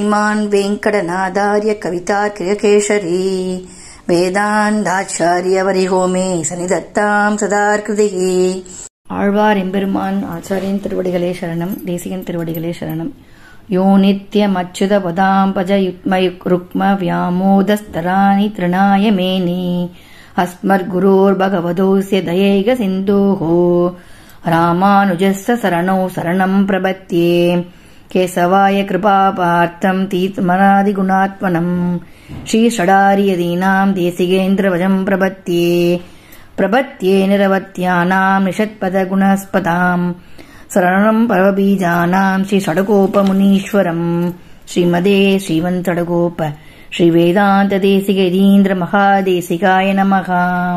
श्रीमान् वेङ्कटनादार्य कवितार्कियकेशरी वेदान्ताचार्यवरिहो मे सनिधत्ताम् सदार्कृतिः ஆழ்வார் எம்பெருமான் ஆச்சாரியன் திருவடிகளே சரணம் தேசிகன் திருவடிகளே சரணம் யோ நித்யம் அச்சுத பதாம்பஜ யுக்மயுக் ருக்ம வியாமோதஸ்தராணி திருநாய மேனி அஸ்மர் குரோர் பகவதோஸ்ய தயைக சிந்தோஹோ ராமானுஜஸ்ய சரணோ சரணம் பிரபத்யே கேசவாய கிருபாபார்த்தம் தீத்மனாதிகுணாத்மனம் ஸ்ரீஷடாரியதீனாம் தேசிகேந்திரவஜம் பிரபத்யே प्रपत्ये निरवत्यानाम् निषत्पदगुणस्पदाम् शरणम् परबीजानाम् श्रीषडगोपमुनीश्वरम् श्रीमदे श्रीमन्तडगोप श्रीवेदान्तदेशिकैरीन्द्रमहादेशिकाय नमः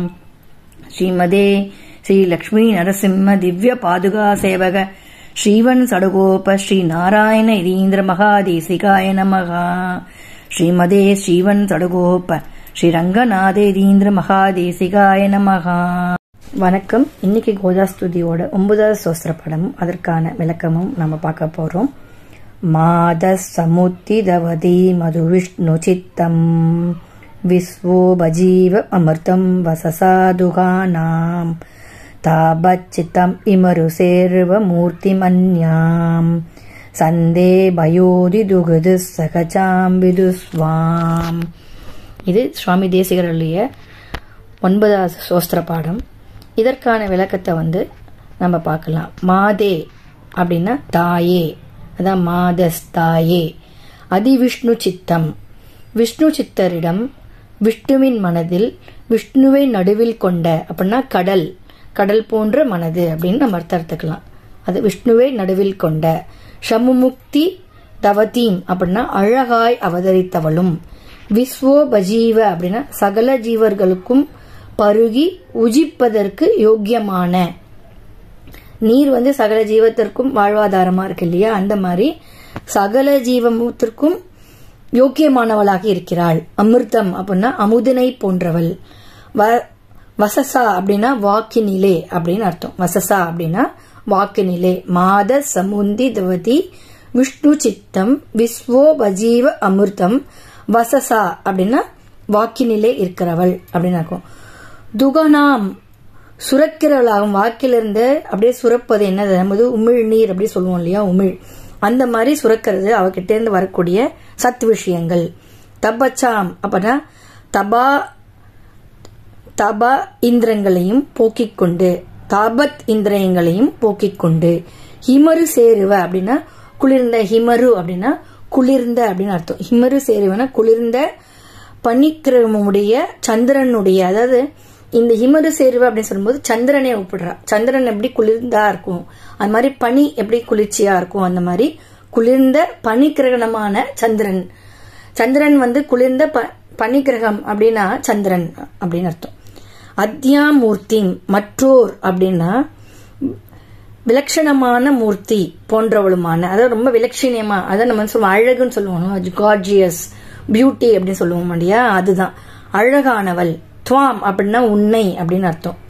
श्रीमदे श्रीलक्ष्मीनरसिंह दिव्यपादुकासेवक श्रीवन् सडगोप श्रीनारायण इरीन्द्रमहादेशिकाय नमः श्रीमदे श्रीवन् सडगोप ஸ்ரீ ரங்கநாதேதீந்திர மகாதேசிகாய நமகா வணக்கம் இன்னைக்கு கோதாஸ்துதியோட ஒன்பதாவது சோஸ்திர படம் அதற்கான விளக்கமும் நம்ம பார்க்க போறோம் மாத சமுத்திதவதி மது விஷ்ணு சித்தம் விஸ்வோ பஜீவ அமிர்தம் வசசாதுகானாம் தாபச்சித்தம் இமரு சேர்வ மூர்த்தி மன்யாம் சந்தே பயோதி துகுது சகஜாம் விதுஸ்வாம் இது சுவாமி தேசிகருடைய ஒன்பதாவது சோஸ்திர பாடம் இதற்கான விளக்கத்தை வந்து நம்ம பார்க்கலாம் மாதே அப்படின்னா தாயே அதான் மாதஸ் தாயே அதிவிஷ்ணு சித்தம் விஷ்ணு சித்தரிடம் விஷ்ணுவின் மனதில் விஷ்ணுவை நடுவில் கொண்ட அப்படின்னா கடல் கடல் போன்ற மனது அப்படின்னு நம்ம அர்த்தம் எடுத்துக்கலாம் அது விஷ்ணுவை நடுவில் கொண்ட ஷமுமுக்தி தவதீம் அப்படின்னா அழகாய் அவதரித்தவளும் விஸ்வோபஜீவ அப்படின்னா சகல ஜீவர்களுக்கும் பருகி உஜிப்பதற்கு யோக்கியமான நீர் வந்து சகல ஜீவத்திற்கும் வாழ்வாதாரமா இருக்கு இல்லையா அந்த மாதிரி சகல ஜீவத்திற்கும் யோக்கியமானவளாக இருக்கிறாள் அமிர்தம் அப்படின்னா அமுதனை போன்றவள் வசசா அப்படின்னா வாக்கினிலே அப்படின்னு அர்த்தம் வசசா அப்படின்னா வாக்கினிலே மாத சமுந்தி தவதி விஷ்ணு சித்தம் விஸ்வோபஜீவ அமிர்தம் வசசா அப்படின்னா வாக்கினிலே இருக்கிறவள் அப்படின்னு இருக்கும் துகனாம் சுரக்கிறவளாகும் வாக்கிலிருந்து அப்படியே சுரப்பது என்னது நமது உமிழ் நீர் அப்படி சொல்லுவோம் இல்லையா உமிழ் அந்த மாதிரி சுரக்கிறது அவகிட்ட இருந்து வரக்கூடிய சத் விஷயங்கள் தபச்சாம் அப்படின்னா தபா தபா இந்திரங்களையும் போக்கிக் கொண்டு தாபத் இந்திரியங்களையும் போக்கிக் கொண்டு ஹிமரு சேருவ அப்படின்னா குளிர்ந்த ஹிமரு அப்படின்னா குளிர்ந்த அப்படின்னு அர்த்தம் ஹிமரு சேருவன குளிர்ந்த பனிக்கிரமுடைய சந்திரனுடைய அதாவது இந்த ஹிமரு சேருவ அப்படின்னு சொல்லும்போது சந்திரனை ஒப்பிடுறா சந்திரன் எப்படி குளிர்ந்தா இருக்கும் அது மாதிரி பனி எப்படி குளிர்ச்சியா இருக்கும் அந்த மாதிரி குளிர்ந்த பனிக்கிரகணமான சந்திரன் சந்திரன் வந்து குளிர்ந்த பனிக்கிரகம் அப்படின்னா சந்திரன் அப்படின்னு அர்த்தம் அத்தியாமூர்த்தி மற்றோர் அப்படின்னா விலட்சணமான மூர்த்தி போன்றவளுமான அதாவது ரொம்ப விலட்சணியமா அதான் நம்ம சொல்லுவோம் அழகுன்னு சொல்லுவோம் கார்ஜியஸ் பியூட்டி அப்படின்னு சொல்லுவோம் இல்லையா அதுதான் அழகானவள் துவாம் அப்படின்னா உன்னை அப்படின்னு அர்த்தம்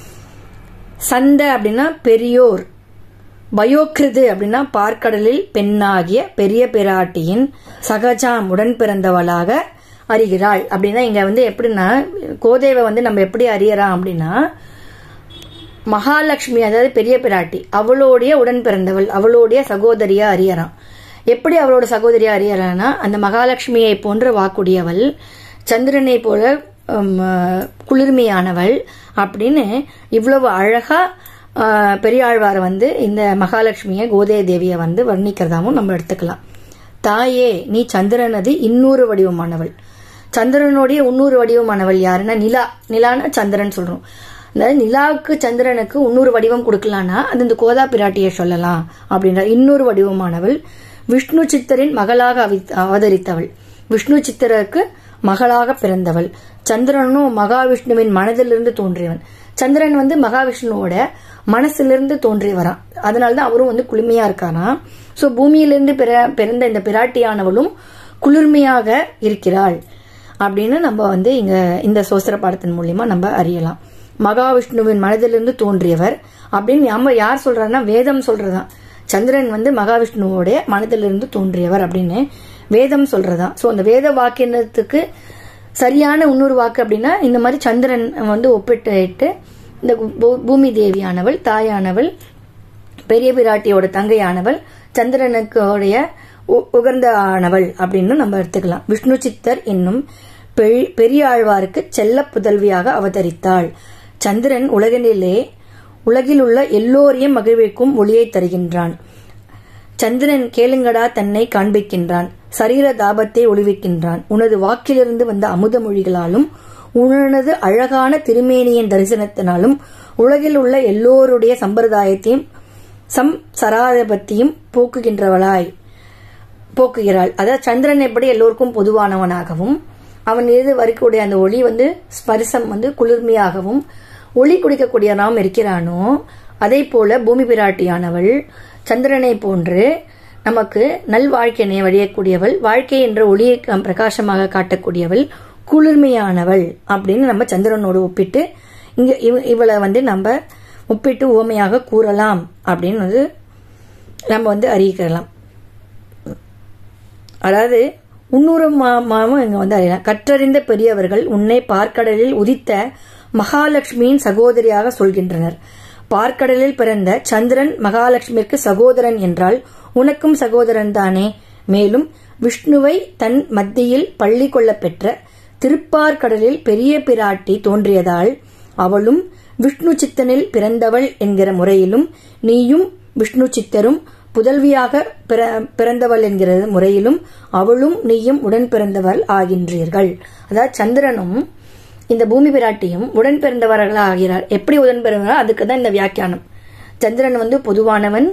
சந்த அப்படின்னா பெரியோர் பயோக்கிருது அப்படின்னா பார்க்கடலில் பெண்ணாகிய பெரிய பிராட்டியின் சகஜாம் உடன் பிறந்தவளாக அறிகிறாள் அப்படின்னா இங்க வந்து எப்படின்னா கோதேவை வந்து நம்ம எப்படி அறியறோம் அப்படின்னா மகாலட்சுமி அதாவது பெரிய பிராட்டி அவளோடைய உடன் பிறந்தவள் அவளுடைய சகோதரியா அறியறான் எப்படி அவளோட சகோதரியா அறியறான்னா அந்த மகாலட்சுமியை போன்ற வாக்குடையவள் சந்திரனை போல குளிர்மையானவள் அப்படின்னு இவ்வளவு அழகா பெரியாழ்வாரை வந்து இந்த மகாலட்சுமியை கோதே தேவியை வந்து வர்ணிக்கிறதாவும் நம்ம எடுத்துக்கலாம் தாயே நீ சந்திரனது இன்னொரு வடிவமானவள் சந்திரனுடைய இன்னொரு வடிவமானவள் யாருன்னா நிலா நிலான சந்திரன் சொல்றோம் அதாவது நிலாவுக்கு சந்திரனுக்கு இன்னொரு வடிவம் கொடுக்கலாம்னா அது இந்த கோதா பிராட்டியை சொல்லலாம் அப்படின்ற இன்னொரு வடிவமானவள் விஷ்ணு சித்தரின் மகளாக அவதரித்தவள் விஷ்ணு சித்தருக்கு மகளாக பிறந்தவள் சந்திரனும் மகாவிஷ்ணுவின் மனதிலிருந்து தோன்றியவன் சந்திரன் வந்து மகாவிஷ்ணுவோட மனசிலிருந்து தோன்றி வரான் அதனாலதான் அவரும் வந்து குளுமையா இருக்காராம் சோ பூமியிலிருந்து பிறந்த இந்த பிராட்டியானவளும் குளிர்மையாக இருக்கிறாள் அப்படின்னு நம்ம வந்து இங்க இந்த சோஸ்திர பாடத்தின் மூலியமா நம்ம அறியலாம் மகாவிஷ்ணுவின் மனதிலிருந்து தோன்றியவர் அப்படின்னு நம்ம யார் சொல்றாருன்னா வேதம் சொல்றதுதான் சந்திரன் வந்து மகாவிஷ்ணுவோடைய மனதிலிருந்து தோன்றியவர் அப்படின்னு வேதம் சொல்றதா ஸோ அந்த வேத வாக்கியத்துக்கு சரியான இன்னொரு வாக்கு அப்படின்னா இந்த மாதிரி சந்திரன் வந்து ஒப்பிட்டு இந்த பூ- பூமி தேவியானவள் தாயானவள் பெரிய பிராட்டியோட தங்கையானவள் சந்திரனுக்குடைய உ- உகந்த ஆனவள் அப்படின்னு நம்ம எடுத்துக்கலாம் விஷ்ணு சித்தர் என்னும் பெ- பெரிய ஆழ்வாருக்கு செல்ல புதல்வியாக அவதரித்தாள் சந்திரன் உலகினிலே உலகில் உள்ள எல்லோரையும் மகிழ்விக்கும் ஒளியை தருகின்றான் சந்திரன் கேளுங்கடா தன்னை காண்பிக்கின்றான் சரீர தாபத்தை ஒளிவிக்கின்றான் உனது வாக்கிலிருந்து வந்த அமுத மொழிகளாலும் உனது அழகான திருமேனியின் தரிசனத்தினாலும் உலகில் உள்ள எல்லோருடைய சம்பிரதாயத்தையும் சம் சராதபத்தையும் போக்குகின்றவளாய் போக்குகிறாள் அதாவது சந்திரன் எப்படி எல்லோருக்கும் பொதுவானவனாகவும் அவன் மீது வரக்கூடிய அந்த ஒளி வந்து ஸ்பரிசம் வந்து குளிர்மையாகவும் ஒளி குடிக்கக்கூடிய நாம் இருக்கிறானோ அதே போல பூமி பிராட்டியானவள் சந்திரனை போன்று நமக்கு நல் வாழ்க்கையினை வழியக்கூடியவள் வாழ்க்கை என்ற ஒளியை க- பிரகாசமாக காட்டக்கூடியவள் குளிர்மையானவள் அப்படின்னு நம்ம சந்திரனோடு ஒப்பிட்டு இங்க இவ- இவளை வந்து நம்ம ஒப்பிட்டு உவமையாக கூறலாம் அப்படின்னு வந்து நம்ம வந்து அறிவிக்கலாம் அதாவது உன்னூறு மாவும் இங்க வந்து அறியலாம் கற்றறிந்த பெரியவர்கள் உன்னை பார்க்கடலில் உதித்த மகாலட்சுமியின் சகோதரியாக சொல்கின்றனர் பார்க்கடலில் பிறந்த சந்திரன் மகாலட்சுமிக்கு சகோதரன் என்றால் உனக்கும் சகோதரன் தானே மேலும் விஷ்ணுவை தன் மத்தியில் பள்ளி கொள்ளப் பெற்ற திருப்பார்கடலில் பெரிய பிராட்டி தோன்றியதால் அவளும் விஷ்ணு சித்தனில் பிறந்தவள் என்கிற முறையிலும் நீயும் விஷ்ணு சித்தரும் புதல்வியாக பிற- பிறந்தவள் என்கிற முறையிலும் அவளும் நீயும் உடன் பிறந்தவள் ஆகின்றீர்கள் அதாவது சந்திரனும் இந்த பூமி பிராட்டியும் உடன் பிறந்தவர்கள் ஆகிறார் எப்படி உடன் பிறந்தவர்கள் அதுக்கு தான் இந்த வியாக்கியானம் சந்திரன் வந்து பொதுவானவன்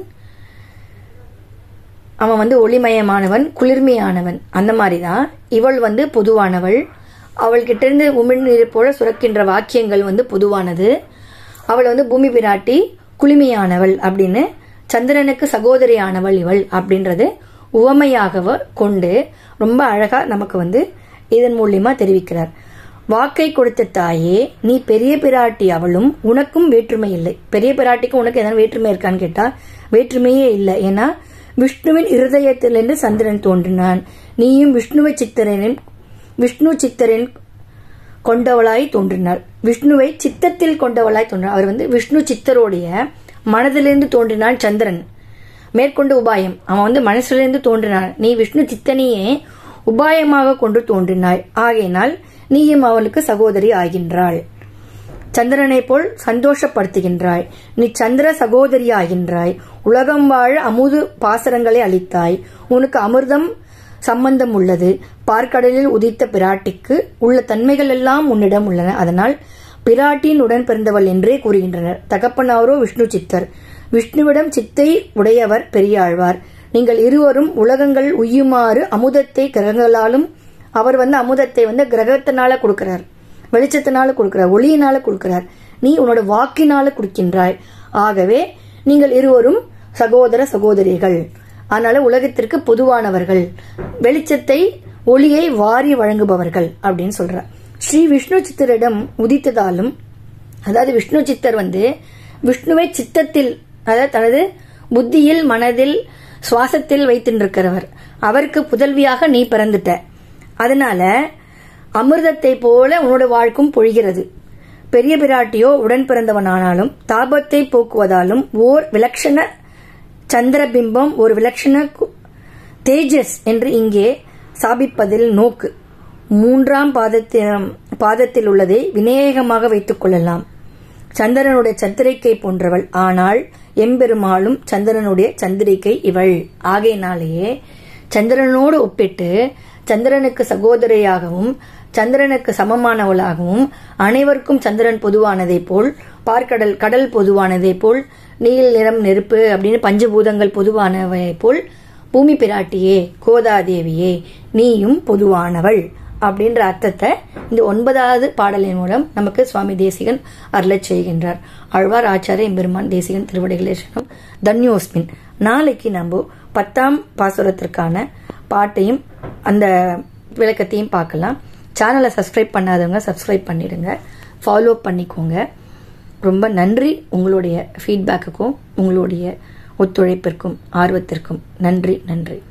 அவன் வந்து ஒளிமயமானவன் குளிர்மையானவன் அந்த மாதிரி தான் இவள் வந்து பொதுவானவள் அவள்கிட்ட இருந்து உமிழ்நீர் போல சுரக்கின்ற வாக்கியங்கள் வந்து பொதுவானது அவள் வந்து பூமி பிராட்டி குளிமையானவள் அப்படின்னு சந்திரனுக்கு சகோதரியானவள் இவள் அப்படின்றது உவமையாக கொண்டு ரொம்ப அழகா நமக்கு வந்து இதன் மூலியமா தெரிவிக்கிறார் வாக்கை கொடுத்த தாயே நீ பெரிய பிராட்டி அவளும் உனக்கும் வேற்றுமை இல்லை பெரிய பிராட்டிக்கும் உனக்கு எதனா வேற்றுமை இருக்கான்னு கேட்டா வேற்றுமையே இல்லை ஏன்னா விஷ்ணுவின் இருதயத்திலிருந்து சந்திரன் தோன்றினான் நீயும் விஷ்ணுவை சித்தரின் விஷ்ணு சித்தரின் கொண்டவளாய் தோன்றினாள் விஷ்ணுவை சித்தத்தில் கொண்டவளாய் தோன்றினாள் அவர் வந்து விஷ்ணு சித்தருடைய மனதிலிருந்து தோன்றினான் சந்திரன் மேற்கொண்டு உபாயம் அவன் வந்து மனசிலிருந்து தோன்றினான் நீ விஷ்ணு சித்தனையே உபாயமாக கொண்டு தோன்றினாய் ஆகையினால் நீயும் அவளுக்கு சகோதரி ஆகின்றாள் சந்திரனைப் போல் சந்தோஷப்படுத்துகின்றாய் நீ சந்திர சகோதரி ஆகின்றாய் உலகம் வாழ அமுது பாசரங்களை அளித்தாய் உனக்கு அமிர்தம் சம்பந்தம் உள்ளது பார்க்கடலில் உதித்த பிராட்டிக்கு உள்ள தன்மைகள் எல்லாம் உன்னிடம் உள்ளன அதனால் பிராட்டியின் உடன் பிறந்தவள் என்றே கூறுகின்றனர் தகப்பனாரோ விஷ்ணு சித்தர் விஷ்ணுவிடம் சித்தை உடையவர் பெரியாழ்வார் நீங்கள் இருவரும் உலகங்கள் உய்யுமாறு அமுதத்தை கிரகங்களாலும் அவர் வந்து அமுதத்தை வந்து கிரகத்தினால கொடுக்கிறார் வெளிச்சத்தினால கொடுக்கிறார் ஒளியினால கொடுக்கிறார் நீ உன்னோட வாக்கினால கொடுக்கின்றாய் ஆகவே நீங்கள் இருவரும் சகோதர சகோதரிகள் அதனால உலகத்திற்கு பொதுவானவர்கள் வெளிச்சத்தை ஒளியை வாரி வழங்குபவர்கள் அப்படின்னு சொல்றார் ஸ்ரீ விஷ்ணு சித்தரிடம் உதித்ததாலும் அதாவது விஷ்ணு சித்தர் வந்து விஷ்ணுவை சித்தத்தில் அதாவது தனது புத்தியில் மனதில் சுவாசத்தில் வைத்திருக்கிறவர் அவருக்கு புதல்வியாக நீ பிறந்துட்ட அதனால அமிர்தத்தை போல உன்னோட வாழ்க்கும் பொழிகிறது பெரிய பிராட்டியோ உடன் பிறந்தவனானாலும் தாபத்தை போக்குவதாலும் ஓர் விலட்சண சந்திரபிம்பம் ஒரு விலட்சண கு- தேஜஸ் என்று இங்கே சாபிப்பதில் நோக்கு மூன்றாம் பாதத்தில் பாதத்தில் உள்ளதை விநேகமாக வைத்துக் கொள்ளலாம் சந்திரனுடைய சந்திரிகை போன்றவள் ஆனால் எம்பெருமாளும் சந்திரனுடைய சந்திரிகை இவள் ஆகையினாலேயே சந்திரனோடு ஒப்பிட்டு சந்திரனுக்கு சகோதரியாகவும் சந்திரனுக்கு சமமானவளாகவும் அனைவருக்கும் சந்திரன் பொதுவானதைப் போல் பார்க்கடல் கடல் பொதுவானதைப் போல் நீல் நிறம் நெருப்பு அப்படின்னு பஞ்சபூதங்கள் பொதுவானவை போல் பூமி பிராட்டியே கோதாதேவியே நீயும் பொதுவானவள் அப்படின்ற அர்த்தத்தை இந்த ஒன்பதாவது பாடலின் மூலம் நமக்கு சுவாமி தேசிகன் அருளச் செய்கின்றார் ஆழ்வார் ஆச்சாரிய எம்பெருமான் தேசிகன் திருவடிகளேசனம் தன்யோஸ்மின் நாளைக்கு நம்ம பத்தாம் பாசுரத்திற்கான பாட்டையும் அந்த விளக்கத்தையும் பார்க்கலாம் சேனலை சப்ஸ்கிரைப் பண்ணாதவங்க சப்ஸ்கிரைப் பண்ணிடுங்க ஃபாலோ பண்ணிக்கோங்க ரொம்ப நன்றி உங்களுடைய ஃபீட்பேக்குக்கும் உங்களுடைய ஒத்துழைப்பிற்கும் ஆர்வத்திற்கும் நன்றி நன்றி